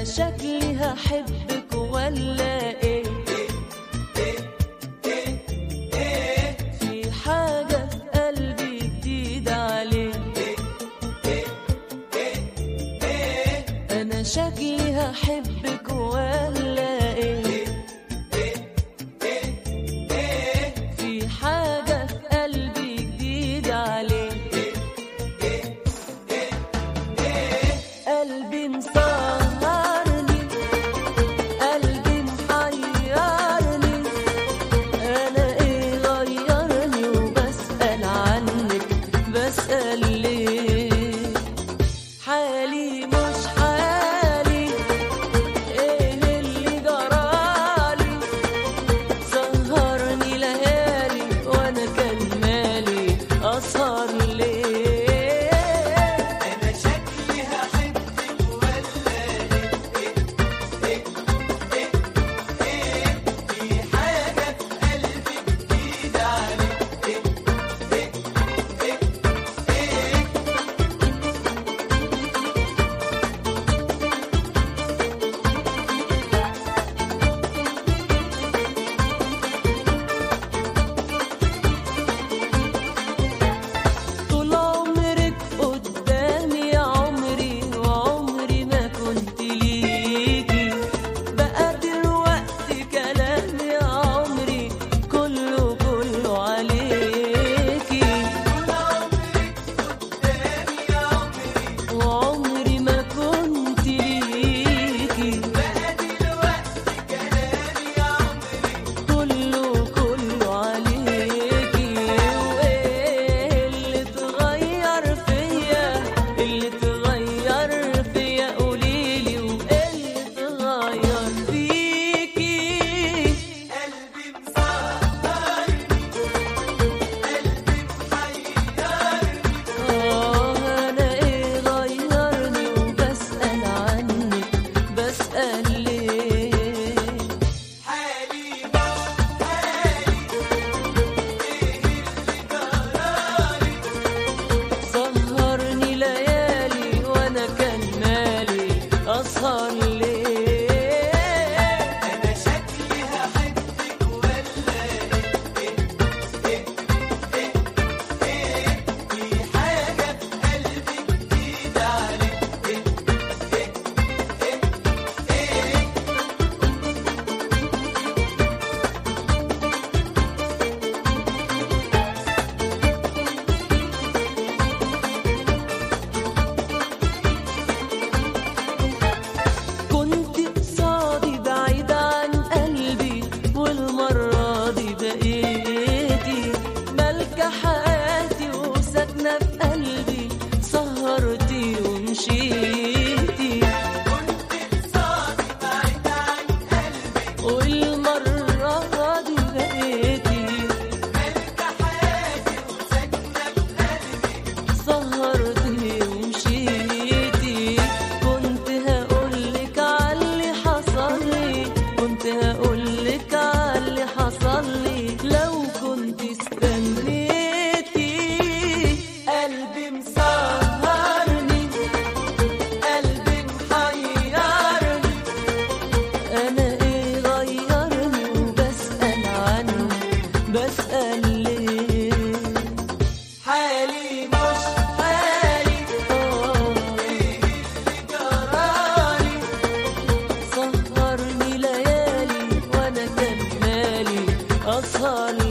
انا شكلي هحبك ولا ايه في حاجة في قلبي جديدة عليك انا شكلي هحبك ولا ايه في حاجة في قلبي جديدة عليك قلبي مسهرني قلبي محيرني انا ايه غيرني وبسأل عنك بسأل ليه حالي مش حالي ايه اللي جرالي سهرني ليالي وانا كان مالي اسهر ليه انا شكلي هحبك ولا ايه ايه ايه ايه في حاجه في قلبي جديده عليك ايه ايه ايه ايه طول عمرك قدامي يا عمري وعمري ما كنت ليكي بقى دلوقتي كلامي يا عمري كله كله عليكي طول عمرك قدامي يا عمري وعمري ما كنت ليكي بقى دلوقتي كلامي يا عمري كله كله عليكي وايه اللي اتغير فيا اللي اتغير فيا قوليلي وايه اللي اتغير فيكي قلبي مسهرني قلبي محيرني اه انا ايه غيرني وبسأل عنك بسأل ليه حالي مش حالي ايه اللي جرالي سهرني ليالي وانا كان مالي اسهر ليه انا شكلي هحبك ولا ايه ايه ايه ايه في حاجه في قلبي جديده عليك ايه ايه ايه ايه كنت قصادي بعيد عن قلبي والمرة دي بقيتي ملكة حياتي وساكنة في قلبي سهرتي ومشيتي كنت قصادي بعيد عن قلبي والمرة دي بقيتي ملكة حياتي وساكنة في قلبي سهرتي ومشيتي كنت هقولك عاللي حصل لي كنت هقولك عاللي حصل لي لو كنت استنيتي قلبي مسهرني قلبي محيرني انا ايه غيرني وبسأل عنه بسأل ليه حالي مش حالي آه ايه اللي جرالي سهرني ليالي وانا كان مالي اسهر